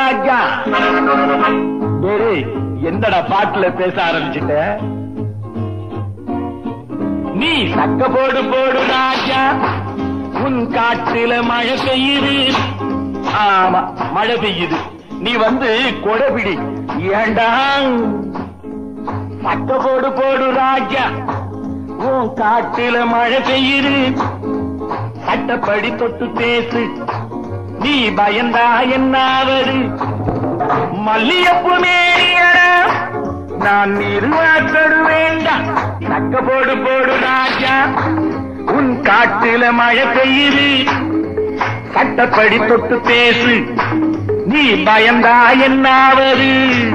ராஜா டேய், என்னடா பாட்டுல பேச ஆரம்பிச்சிட்ட நீ சக்க போடு போடு ராஜா உன் காட்டுல மழை பெய்யுது ஆமா மழை பெய்யுது நீ வந்து கொடைபிடி ஏண்டா சக்க போடு போடு ராஜா உன் காட்டுல மழை பெய்யுது சட்டப்படி தொட்டு பேசு நீ பயந்தா என்னாவது மல்லியப்பு மேரியடா நான் நிர்வாக்கடு வேண்டாம் சக்க போடு போடு ராஜா உன் காட்டுல மழை பெய்யுது சட்டப்படி தொட்டு பேசு நீ பயந்தா என்னாவது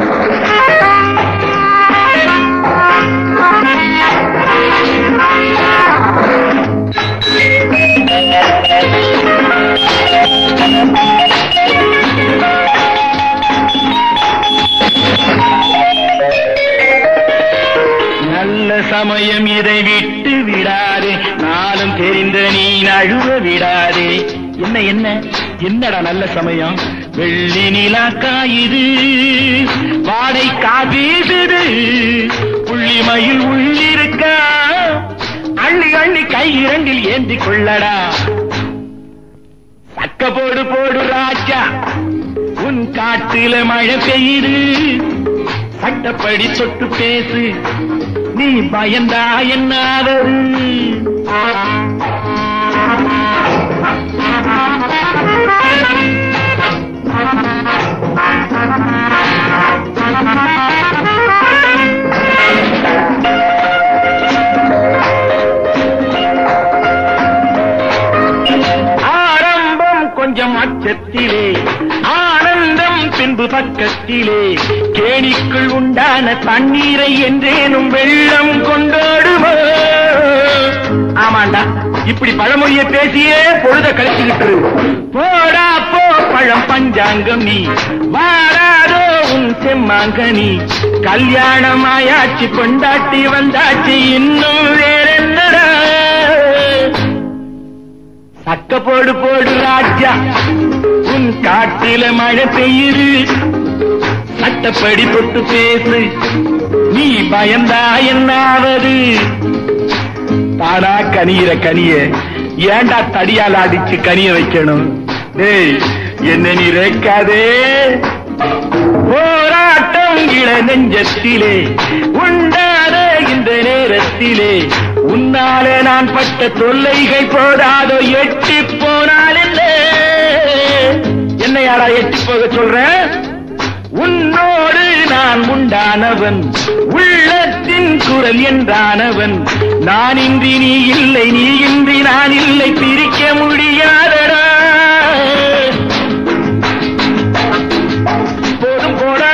நல்ல சமயம் இதை விட்டு விடாதே நாளும் தெரிந்த நீ நழுவ விடாதே என்ன என்ன என்னடா நல்ல சமயம் வெள்ளி நிலா காயுது வாடை காபீசுது புள்ளி மயில் உள்ளிருக்கா அள்ளி அள்ளி கை இரண்டில் ஏந்தி கொள்ளடா சக்க போடு போடு ராஜா உன் காட்டுல மழை பெய்யுது சட்டப்படி தொட்டு பேசு நீ பயந்தா என்னாவது ஆரம்பம் கொஞ்சம் அச்சத்திலே ஆனந்தம் பின்பு பக்கத்திலே கேணிக்குள் உண்டான தண்ணீரை என்றேனும் வெள்ளம் கொண்டாடுமோ ஆமாண்டா இப்படி பழமொழிய பேசியே பொழுத கழிச்சுக்கிட்டு இரு. போடா போ பழம் பஞ்சாங்கம் நீ வாராதோ உன் செம்மாங்கனி கல்யாணம் ஆயாச்சு கொண்டாட்டி வந்தாச்சு இன்னும் வேறென்னடா சக்க போடு போடு ராஜா உன் காட்டில மழை பெய்யுது சட்டப்படி தொட்டு பேசு நீ பயந்தா என்னாவது தானா கனியிற கனிய ஏண்டா தடியால் அடிச்சு கனிய வைக்கணும் டேய் என்ன நீ ரேக்காதே போராட்டம் இள நெஞ்சத்திலே உண்டாத இந்த நேரத்திலே உன்னாலே நான் பட்ட தொல்லைகள் போதாதோ எட்டி போனால் என்ன என்னையாடா எட்டி போக சொல்றேன் உன்னோடு நான் உண்டானவன் உள்ளத்தின் குரல் என்றானவன் நான் இன்றி நீ இல்லை நீ இன்றி நான் இல்லை பிரிக்க முடியாதடா போதும் போடா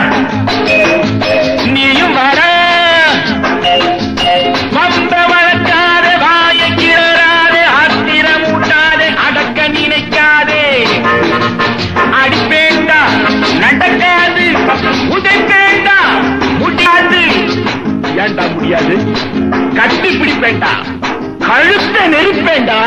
நீயும் வர வந்த வளர்க்காத வாயை கிளறாதே ஆத்திரம் ஊட்டாதே அடக்க நினைக்காதே அடிப்பேண்டா நடக்காது உதைப்பேண்டா முடியாது ஏண்டா முடியாது கட்டி பிடிப்பேண்டா கழுத்த நெருப்பேண்டா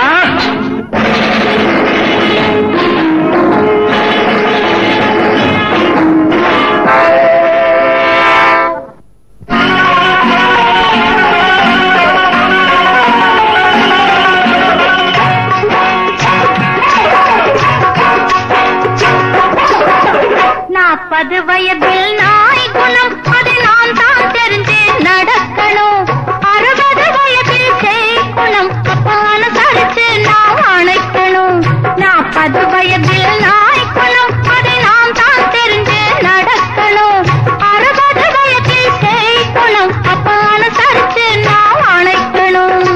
நாற்பது வயதில் நாய் குணம் அது நான் தான் தெரிஞ்சு நடக்கணும் அறுபது வயதில் செய் குணம் அப்பான சரிச்சு நான் அணைக்கணும் நாற்பது வயதில் நாய் குணம் அது நான் தான் தெரிஞ்சு நடக்கணும் அறுபது வயதில் செய் குணம் அப்பான சரிச்சு நான் அணைக்கணும்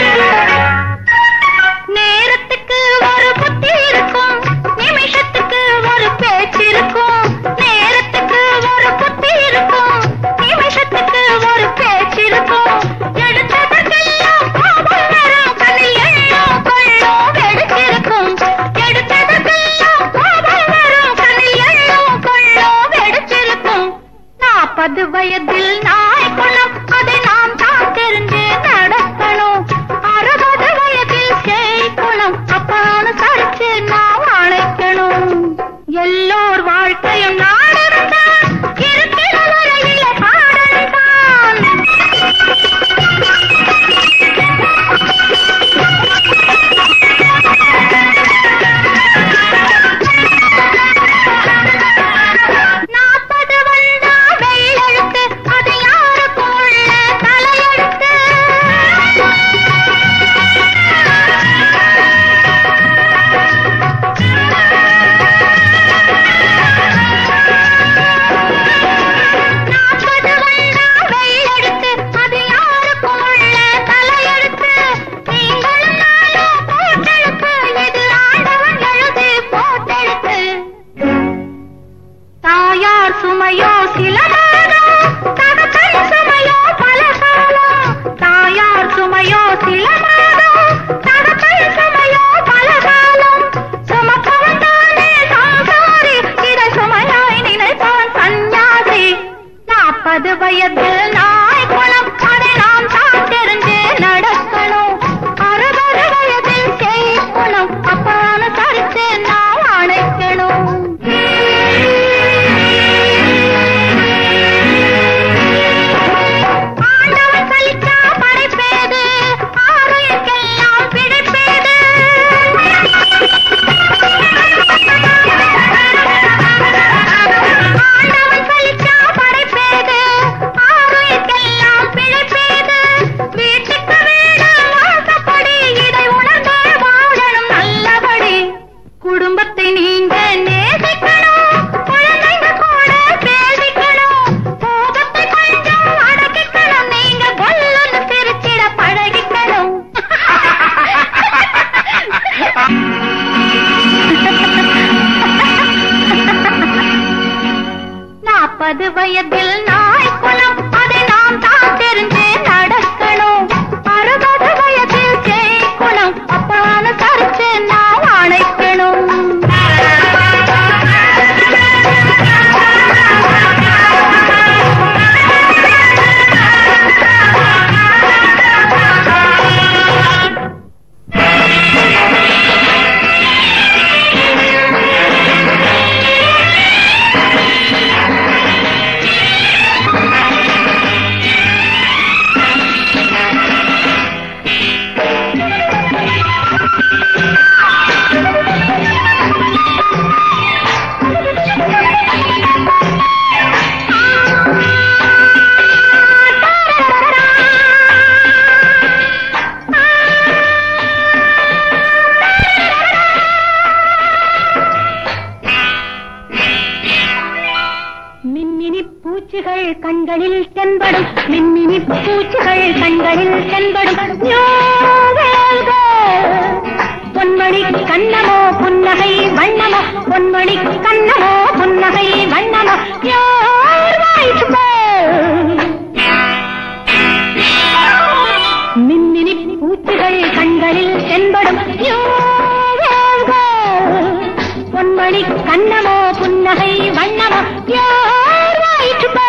நேரத்துக்கு ஒரு புத்தி இருக்கும் நிமிஷத்துக்கு வயதில் நாய் குணம் அதை நாம் தான் தெரிஞ்சு நடக்கணும் அறுபது வயதில் சேய் குணம் அப்பான்னு சரிச்சு நாம் அழைக்கணும் எல்லோர் வாழ்க்கையும் நாடகம் தான் இருக்கிற வரையில பாடல் தான் நாற்பது வந்தா வெள்ளெழுத்து அது யாருக்கும் உள்ள தலையெழுத்து நாற்பது வந்தா வெள்ளெழுத்து அது யாருக்கும் உள்ள தலையெழுத்து நீங்களும் நானும் போட்டெழுத்து இது ஆண்டவன் எழுதி போட்டெழுத்து தாயார் சுமையோ சில மாதம் தகப்பன் சுமையோ பல காலம் தாயார் சுமையோ சில மாதம் தகப்பன் சுமையோ பல காலம் சுமப்பவன் தானே சாசாரி இதை சுமையாய் நினைப்பான் சந்நியாசி நாற்பது வயது நாய் குணம் அதை நாம் தான் தெரிஞ்சு நடக்கணும் அறுபது வயதில் செய் குணம் அப்பான சரிச்சு நாம் அணைக்கணும் ஆண்டவன் சலிச்சா படைப்பேது ஆரோக்கியெல்லாம் பிடிப்பேது ஆண்டவன் சலிச்சா படைப்பேது ஆரோக்கியெல்லாம் பிடிப்பேது வீட்டுக்கு வீடு வாசப்படி இதை உணர்ந்தே வாழணும் நல்லபடி குடும்பத்தை நீங்க நேசிக்கணும் குழந்தைங்க கூட பேசிக்கணும் கோபத்தை கொஞ்சம் அடக்கிக்கணும் நீங்க கொல்லுன்னு சிரிச்சிட பழகிக்கணும் நாற்பது வயதில் நாய் குலம் அதை நாம் தான் தெரிஞ்சு நடக்கணும் அறுபது வயதில் சேய் குலம் அப்பான சரிச்சு நாம் அணைக்கணும் மின்மினி பூச்சிகள் கண்களில் தென்படும் மின்மினி பூச்சிகள் கண்களில் தென்படும் யோகேல்க. பொன்மணி கண்ணமோ புன்னகை வண்ணமோ பொன்மணி கண்ணமோ புன்னகை வண்ணமோ யார் வாய்ச்சுமோ மின்மினி பூச்சிகள் கண்களில் தென்படும் யோகேல்க. பொன்மணி கண்ணமோ புன்னகை வண்ணமோ யார் வாயிற்றுப்ப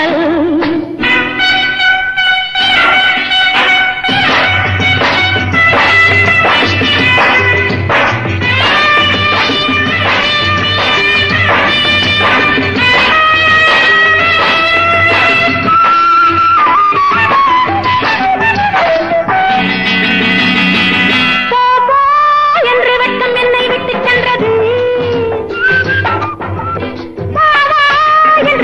போ, போ என்று வெட்கம் என்னை விட்டுச் சென்றது வா, வா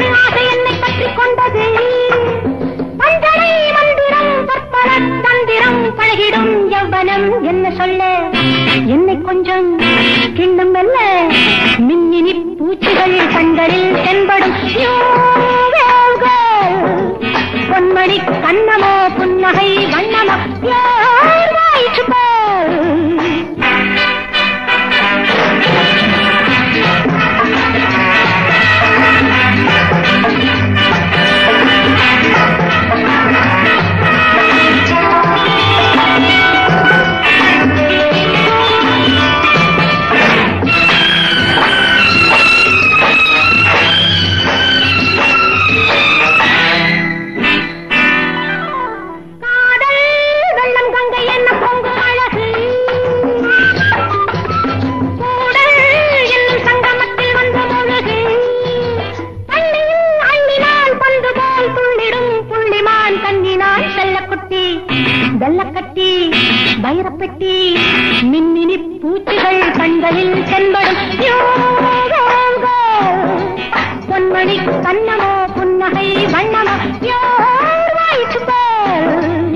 பணப்பெட்டி மின்மினி பூச்சிகள் கண்களில் தென்படும் யோகோகோ. பொன்மணி கண்ணமோ புன்னகை வண்ணமோ யோர் வாய்ச்சு பார்.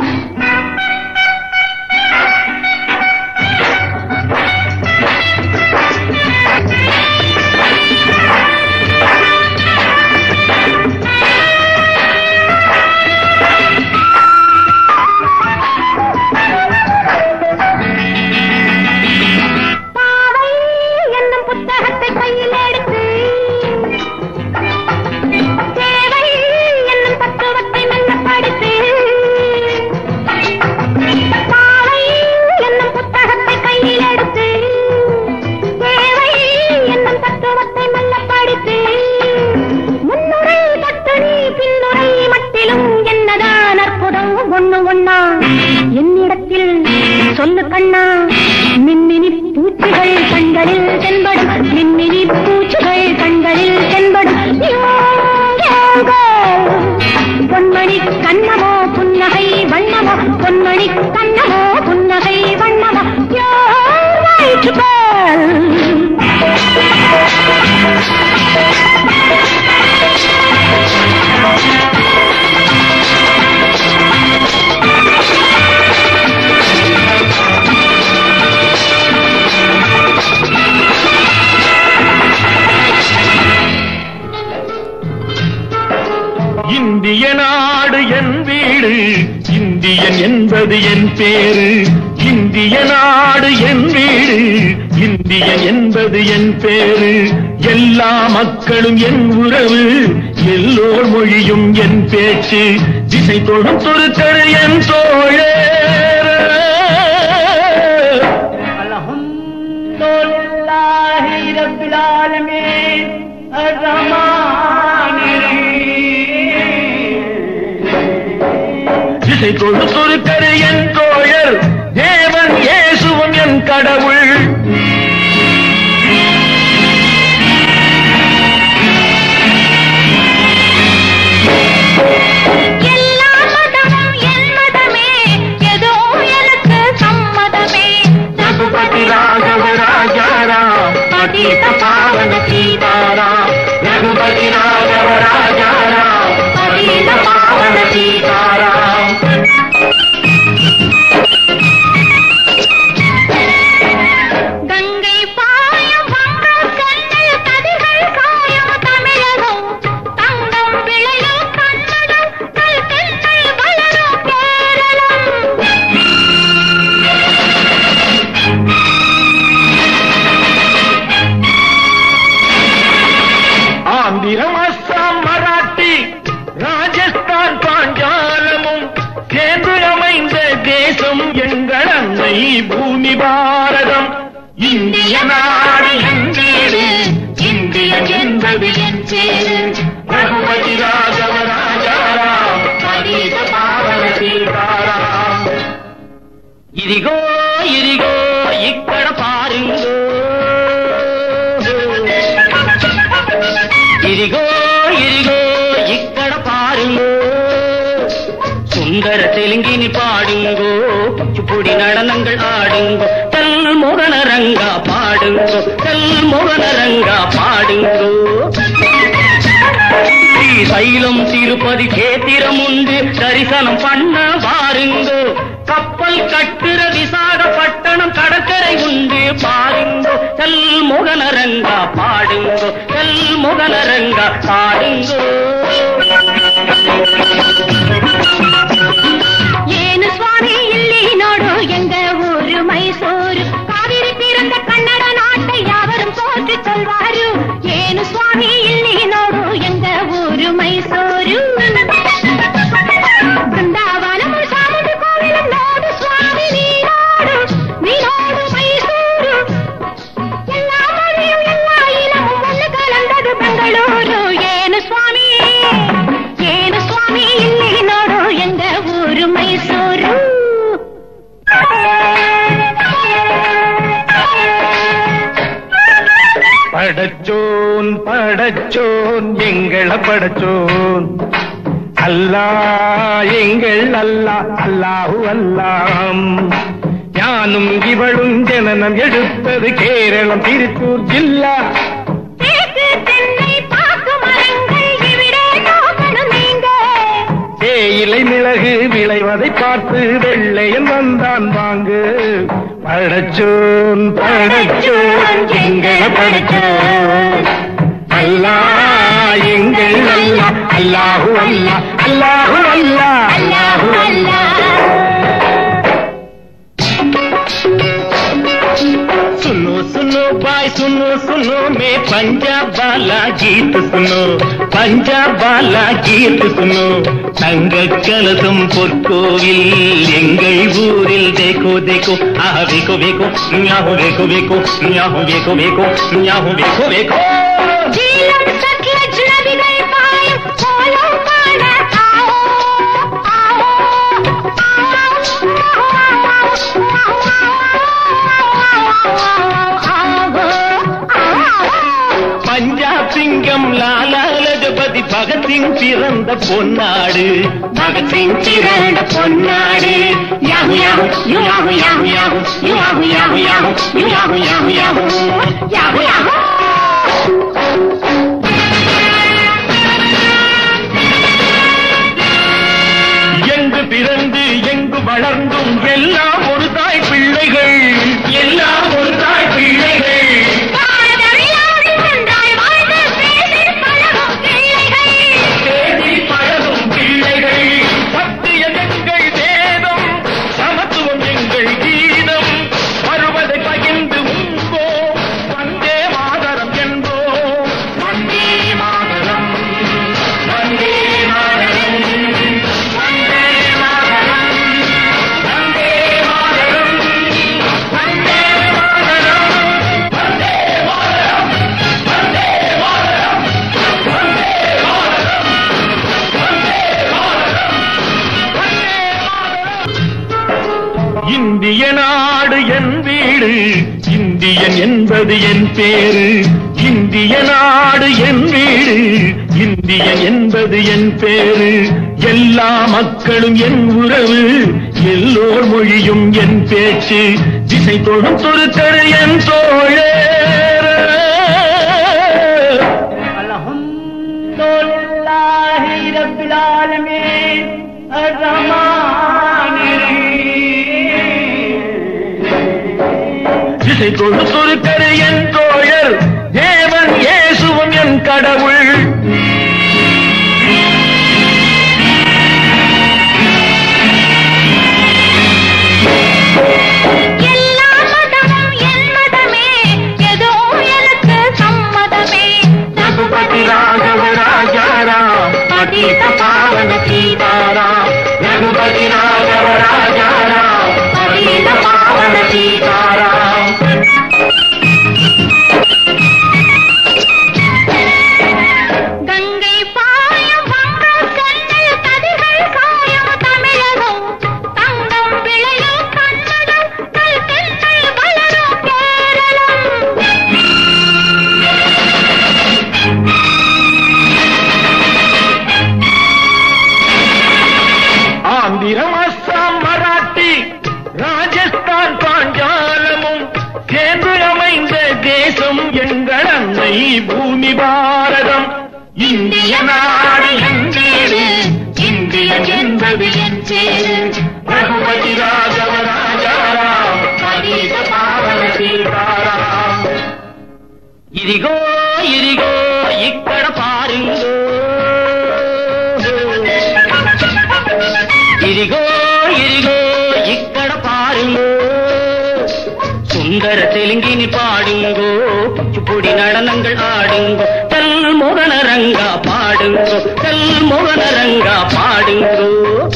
பாவை என்னும் புத்தகத்தை கையில் எடுத்து தேவை என்னும் தத்துவத்தை மெல்ல படித்து பாவை என்னும் புத்தகத்தை கையில் எடுத்து தேவை என்னும் தத்துவத்தை மெல்ல படித்து முன்னுரை பட்டணி பின்னுரை மட்டிலும் என்னதான் அற்புதம் ஒண்ணு ஒண்ணா என்னிடத்தில் சொல்லு கண்ணா மின்மினி பூச்சிகள் கண்களில் தென்படும் மின்மினி பூச்சிகள் கண்களில் தென்படும் யோகோகோ. பொன்மணி கண்ணமோ புன்னகை வண்ணமோ பொன்மணி கண்ணமோ புன்னகை வண்ணமோ யோர் வாய்ச்சு பார். இந்திய நாடு என் வீடு இந்தியன் என்பது என் பேரு இந்திய நாடு என் வீடு இந்தியன் என்பது என் பேரு எல்லா மக்களும் என் உறவு எல்லோர் மொழியும் என் பேச்சு திசை தொடும் தொடுக்கரு என் தோழே அல்ஹம்துலில்லாஹி ரப்பில் ஆலமீன் அர்ரஹ்மானிர் திசை தொடு தொடுக்கரு என் தோழர் தேவன் இயேசுவும் என் கடவுள் எல்லா மதமும் என் மதமே ஏதோ எனக்கு சம்மதமே ரகுபதி ராகவ ராஜாராம் பட்டித பாவன சீதாராம் ரகுபதி ராகவ ராஜாராம் பட்டித பாவன சீதாராம் கங்கை பாயும் வங்கக் கண்ணில் கதிர்கள் காயும் தமிழகம் தங்கம் விளையும் கன்னடம் கல்கென்னை வளரும் கேரளம் ஆந்திரம் அஸ்ஸாம் மராட்டி ராஜஸ்தான் பாஞ்சாலமும் சேர்ந்து அமைந்த தேசம் எங்கள் அன்னை பூமி பாரதம் இந்திய நாடு என் வீடு இந்தியன் என்பது என் பேரு ரகுபதி ராகவ ராஜாராம் பரீத பாவன சீதாராம் ఇదిగో ఇదిగో ఇక్కడ పారిందో ఇదిగో ఇదిగో ఇక్కడ పారిందో சுந்தர தெலுங்கினி பாடுங்கோ குச்சிப்புடி நடனங்கள் ஆடுங்கோ தெல் முகனரங்கா பாடுங்கோ தெல் முகனரங்கா பாடுங்கோ ஸ்ரீசைலம் திருப்பதி கேத்திரம் உண்டு தரிசனம் பண்ண வாருங்கோ கப்பல் கட்டுற விசாகப்பட்டணம் கடற்கரை உண்டு பாருங்கோ தெல் முகனரங்கா பாடுங்கோ தெல் முகனரங்கா பாடுங்கோ ಏನು ಸ್ವಾಮಿ ಇಲ್ಲಿ ನೋಡು ಎಂಗ ಊರು ಮೈಸೂರು ಕಾವೇರಿ ತೀರದ ಕನ್ನಡ ನಾಟை யாவரும் போற்றி சொல்வாரு ಏನು ಸ್ವಾಮಿ ಇಲ್ಲಿ ನೋಡು ಎಂಗ ಊರು ಮೈಸೂರು ಬೃಂದಾವನము ಸಾಮುಂಡಿ ಕೋವಿಲು ನೋಡು ಸ್ವಾಮಿ ನೀನೋಡು ನೀನೋಡು ಮೈಸೂರು எல்லா மொழியும் எல்லா இனமும் ஒன்று கலந்தது பெங்களூரு ಏನು ಸ್ವಾಮಿ ಏನು ಸ್ವಾಮಿ ಇಲ್ಲಿ ನೋಡು ಎಂಗ ಊರು ಮೈಸೂರು படச்சோன் படச்சோன் எங்கள படச்சோன் அல்லா எங்கள் அல்லா அல்லாஹு அல்லாம் ഞാനും ഇവളും ജനനം എടുത്തത് കേരളം തിരുത്തൂർ ജില്ല தேக்கு தென்னை பாக்கு மரங்கள் இவிடே நோக்கணும் நீங்க தேயிலை மிளகு விளைவதை பார்த்து வெள்ளையன் வந்தான் வாங்கு படச்சோன் படச்சோன் எங்களை படைச்சோன் அல்லா எங்கள் அல்லா அல்லாஹு அல்லா அல்லாஹு அல்லா அல்லாஹு அல்லாஹ் सुनो सुनो भाई सुनो सुनो मैं पंजाब वाला गीत सुनो पंजाब वाला गीत सुनो தங்க கலசம் பொற்கோவில் எங்கள் ஊரில் தேக்கோ தேக்கோ ஆஹ வேக்கோ வேக்கோ ஞாபகம் வேக்கோ வேக்கோ ஞாபகம் வேக்கோ வேக்கோ ஞாபகம் வேக்கோ வேக்கோ ஜீலம் சட்லஜ் நதிகள் பாயும் கோலம் காண ஆவோ ஆவோ பஞ்சாப் சிங்கம் லாலா லஜபதி பகத்சிங் பிறந்த பொன்னாடு பகத்சிங் பிறந்த பொன்னாடு யாஹு யாஹு யூ யாஹு யாஹு யாஹு யூ யாஹு யாஹு யாஹு யூ யாஹு யாஹு யாஹு யாஹு யாஹு எங்கு பிறந்து எங்கு வளர்ந்தும் எல்லாம் ஒரு தாய் பிள்ளைகள் எல்லாம் ஒரு தாய் பிள்ளைகள் தேடி பழகும் பிள்ளைகள் சத்தியம் எங்கள் வேதம் சமத்துவம் எங்கள் கீதம் வருவதை பகிர்ந்து உண்போம் வந்தே மாதரம் என்போம் வந்தே மாதரம் வந்தே மாதரம் வந்தே மாதரம் வந்தே மாதரம் வந்தே மாதரம் வந்தே மாதரம் வந்தே மாதரம் இந்திய நாடு என் வீடு இந்தியன் என்பது என் பேரு இந்திய நாடு என் வீடு இந்தியன் என்பது என் பேரு எல்லா மக்களும் என் உறவு எல்லோர் மொழியும் என் பேச்சு திசை தொடும் தொடுத்தரு என் தோழே الحمد لله رب العالمين الرحمن الرحيم திசை தொடு தொடுத்தரு என் தோழர் தேவன் இயேசுவும் என் கடவுள் எல்லா மதமும் என் மதமே ஏதோ எனக்கு சம்மதமே ரகுபதி ராகவ ராஜாராம் பதீத பாவன சீதாராம் ரகுபதி ராகவ ராஜாராம் பதீத பாவன சீதாராம் கங்கை பாயும் வங்கம் கண்ணில் கதிர்கள் காயும் தமிழகம் தங்கம் விளையும் கன்னடம் கல் தென்றல் வளரும் கேரளம் ஆந்திரம் அஸ்ஸாம் மராட்டி ராஜஸ்தான் பாஞ்சாலமும் சேர்ந்து அமைந்த தேசம் எங்கள் அன்னை பூமி பாரதம் இந்திய நாடு என் வீடு இந்தியன் என்பது என் பேரு ரகுபதி ராகவ ராஜாராம் பதீத பாவன சீதாராம் ఇదిగో ఇదిగో ఇక్కడ పారిందో ఇదిగో ఇదిగో ఇక్కడ పారిందో சுந்தர தெலுங்கினி பாடுங்கோ குச்சிப்புடி நடனங்கள் ஆடுங்கோ தல் முகனரங்கா பாடுங்கோ தல் முகனரங்கா பாடுங்கோ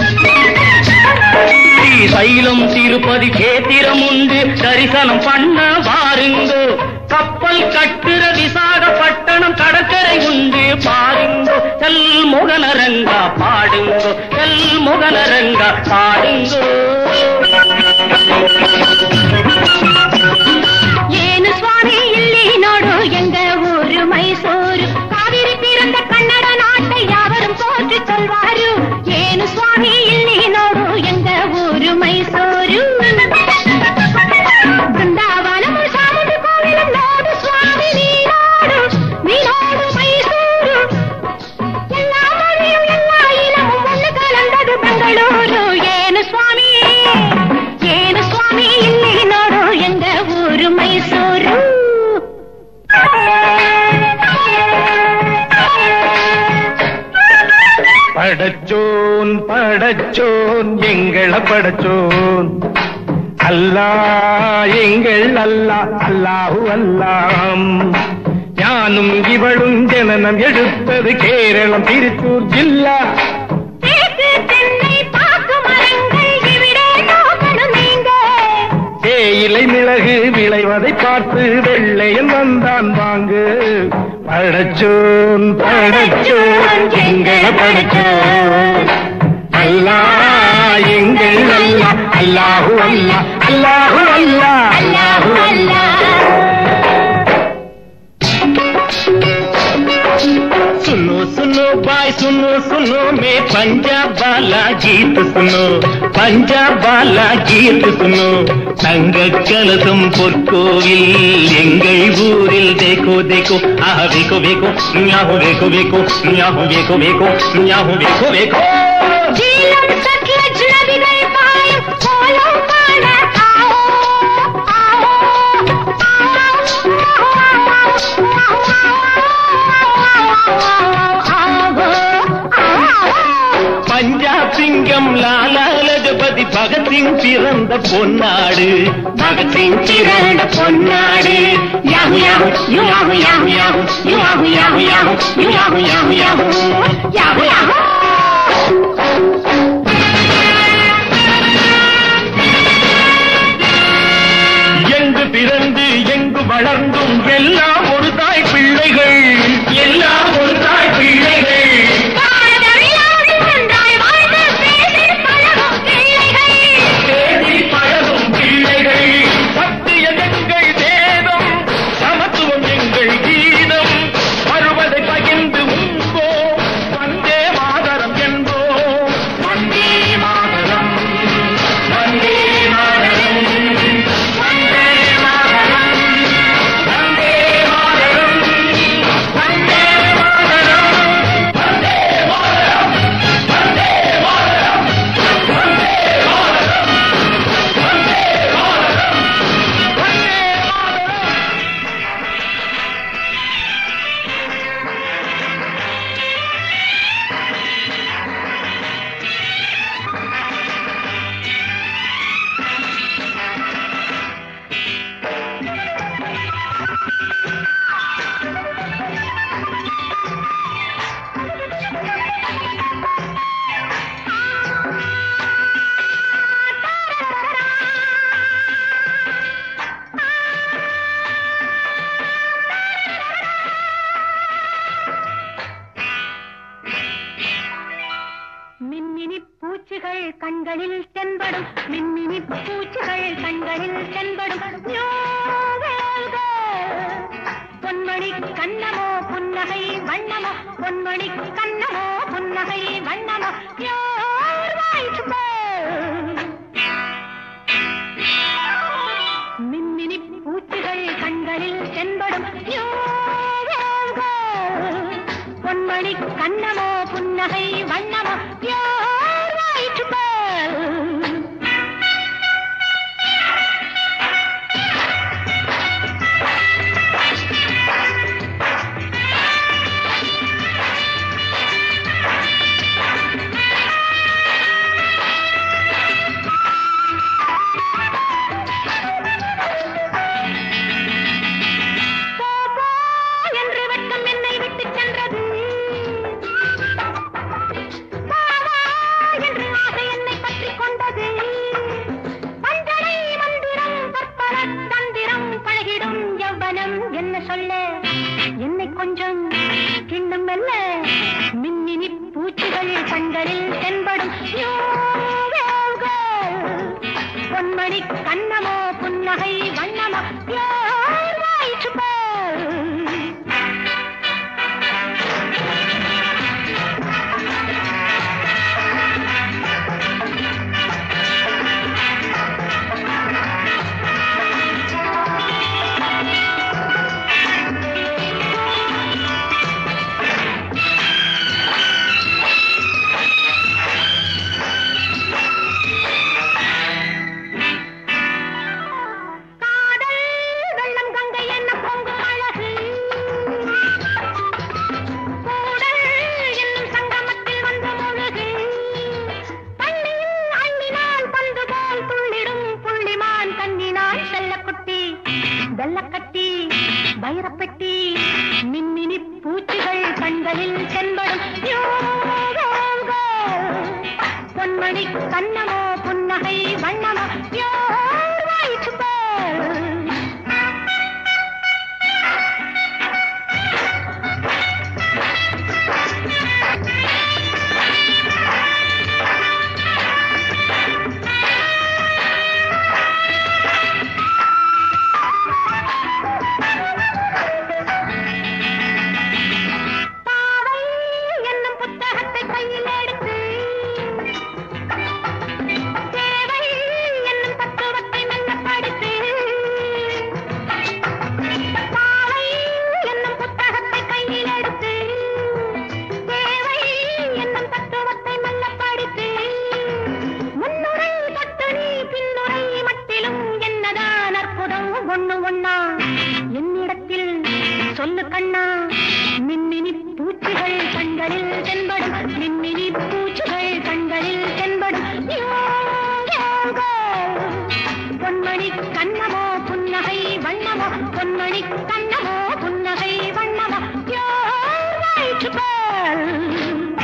ஸ்ரீசைலம் திருப்பதி கேத்திரம் உண்டு தரிசனம் பண்ண வாருங்கோ கப்பல் கட்டுற விசாகப்பட்டணம் கடற்கரை உண்டு பாருங்கோ செல் முகனரங்கா பாடுங்கோ செல் முகனரங்கா பாடுங்கோ ಏನು ಸ್ವಾಮಿ ಇಲ್ಲಿ ನೋಡು ಎಂಗ ಊರು ಮೈಸೂರು ಕಾವೇರಿ ತೀರದ ಕನ್ನಡ ನಾಟ ಯಾವரும் போற்றி சொல்வாரு ಏನು ಸ್ವಾಮಿ ಇಲ್ಲಿ ನೋಡು ಎಂಗ ಊರು ಮೈಸೂರು படச்சோன் படச்சோன் எங்களை படச்சோன் அல்லா எங்கள் அல்லா அல்லாஹு அல்லாம் ஞானும் இவளும் ஜனனம் எடுத்தது கேரளம் திருச்சூர் ஜில்லா தேக்கு தென்னை பாக்கு மரங்கள் இவிடே நோக்கணும் நீங்க தேயிலை மிளகு விளைவதை பார்த்து வெள்ளையன் வந்தான் வாங்கு படச்சோன் படச்சோன் எங்களை படச்சோன் அல்லா எங்கள் அல்லா அல்லாஹு அல்லா அல்லாஹு அல்லா அல்லாஹு அல்லா सुनो सुनो बाय सुनो सुनो मैं पंजाब वाला गीत सुनो पंजाब वाला गीत सुनो தங்க கலசம் பொற்கோவில் எங்கள் ஊரில் தேக்கோ தேக்கோ ஆஹ வேக்கோ வேக்கோ ஞாஹோ வேக்கோ வேக்கோ ஞாஹோ வேக்கோ வேக்கோ ஞாஹோ வேக்கோ வேக்கோ ஜீலம் சட்லஜ் நதிகள் பாயும் கோலம் காண ஆவோ ஆவோ பஞ்சாப் சிங்கம் லாலா லஜபதி பகத்சிங் பிறந்த பொன்னாடு பகத்சிங் பிறந்த பொன்னாடு யாஹு யாஹு யாஹு யாஹு யாஹு யாஹு யாஹு யாஹு யாஹு யாஹு யாஹு யாஹு யாஹு எங்கு பிறந்து எங்கு வளர்ந்தும் எல்லாம் ஒரு தாய் பிள்ளைகள் எல்லாம் ஒரு தாய் பிள்ளைகள் தேடி பழகும் பிள்ளைகள் சத்தியம் எங்கள் வேதம் சமத்துவம் எங்கள் கீதம் வருவதை பகிர்ந்து உண்போ வந்தே மாதரம் என்போ வந்தே மாதரம் வந்தே மாதரம் வந்தே மாதரம் வந்தே மாதரம் வந்தே மாதரம் வந்தே மாதரம் வந்தே மாதரம் மின்மினி பூச்சிகள் கண்களில் தென்படும் மின்மினி பூச்சிகள் கண்களில் தென்படும் யோகேல்க. பொன்மணி கண்ணமோ புன்னகை வண்ணமோ பொன்மணி கண்ணமோ புன்னகை வண்ணமோ Your white bird. மின்மினி பூச்சிகள் கண்களில் தென்படும் யோகேல்க. பொன்மணி கண்ணமோ புன்னகை வண்ணமோ Your white bird. போ, போ என்று வெட்கம் என்னை விட்டுச் சென்றது வா, வா என்று ஆசை என்னை பற்றிக் கொண்டது பஞ்சனை மந்திரம் பற்பல தந்திரம் பழகிடும் யௌவனம் என்ன சொல்ல என்னை கொஞ்சம் கிண்ணம் மெல்ல மின்மினி பூச்சிகள் கண்களில் தென்படும் யூ பொன்மணி கண்ணமோ புன்னகை வண்ணமோ Your white bird. கண்களில் தென்படும் யோகோகோ. பொன்மணி கண்ணமோ புன்னகை வண்ணமோ Pure white pearl. பாவை என்னும் புத்தகத்தை கையில் எடுத்து தேவை என்னும் தத்துவத்தை மெல்ல படித்து பாவை என்னும் புத்தகத்தை கையில் எடுத்து தேவை என்னும் தத்துவத்தை மெல்ல படித்து முன்னுரை தொட்டு நீ பின்னுரை மட்டிலும் என்னதான் அற்புதம் ஒண்ணு ஒண்ணா என்னிடத்தில் சொல்லு கண்ணா மின்மினி பூச்சிகள் கண்களில் தென்படும் மின்மினி பூச்சிகள் கண்களில் தென்படும் யோகோ. பொன்மணி கண்ணமோ புன்னகை வண்ணமோ பொன்மணி கண்ணமோ புன்னகை வண்ணமோ Pure white pearl.